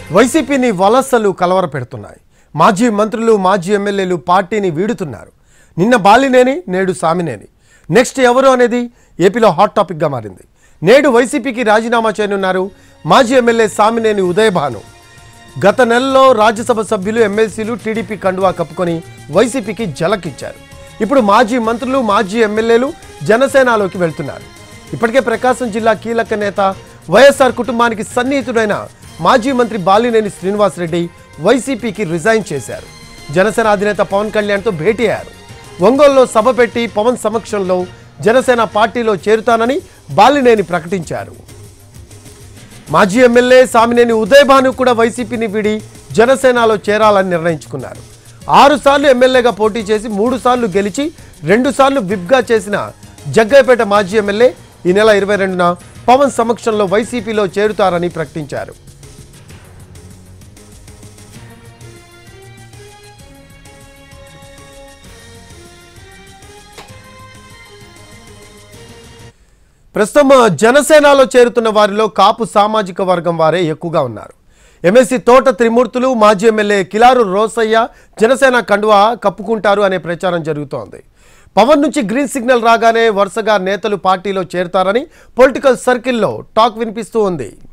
వైసీపీని వలసలు కలవరపెడుతున్నాయి మాజీ మంత్రులు మాజీ ఎమ్మెల్యేలు పార్టీని వీడుతున్నారు నిన్న బాలినేని నేడు సామినేని నెక్స్ట్ ఎవరు అనేది ఏపీలో హాట్ టాపిక్గా మారింది నేడు వైసీపీకి రాజీనామా చేయనున్నారు మాజీ ఎమ్మెల్యే సామినేని ఉదయభాను గత నెలలో రాజ్యసభ సభ్యులు ఎమ్మెల్సీలు టీడీపీ కండువా కప్పుకొని వైసీపీకి జలకిచ్చారు ఇప్పుడు మాజీ మంత్రులు మాజీ ఎమ్మెల్యేలు జనసేనలోకి వెళ్తున్నారు ఇప్పటికే ప్రకాశం జిల్లా కీలక నేత వైఎస్ఆర్ కుటుంబానికి సన్నిహితుడైన మాజీ మంత్రి బాలినేని శ్రీనివాసరెడ్డి వైసీపీకి రిజైన్ చేశారు జనసేన అధినేత పవన్ కళ్యాణ్తో భేటీ అయ్యారు ఒంగోలులో సభ పెట్టి పవన్ సమక్షంలో జనసేన పార్టీలో చేరుతానని బాలినేని ప్రకటించారు మాజీ ఎమ్మెల్యే సామినేని ఉదయభాను కూడా వైసీపీని వీడి జనసేనలో చేరాలని నిర్ణయించుకున్నారు ఆరు సార్లు ఎమ్మెల్యేగా పోటీ చేసి మూడు సార్లు గెలిచి రెండు సార్లు విప్గా చేసిన జగ్గైపేట మాజీ ఎమ్మెల్యే ఈ నెల ఇరవై రెండున పవన్ సమక్షంలో వైసీపీలో చేరుతారని ప్రకటించారు ప్రస్తుతం జనసేనలో చేరుతున్న వారిలో కాపు సామాజిక వర్గం వారే ఎక్కువగా ఉన్నారు ఎమ్మెల్సీ తోట త్రిమూర్తులు మాజీ ఎమ్మెల్యే కిలారు రోసయ్య జనసేన కండువా కప్పుకుంటారు అనే ప్రచారం జరుగుతోంది పవన్ నుంచి గ్రీన్ సిగ్నల్ రాగానే వరుసగా నేతలు పార్టీలో చేరుతారని పొలిటికల్ సర్కిల్లో టాక్ వినిపిస్తూ ఉంది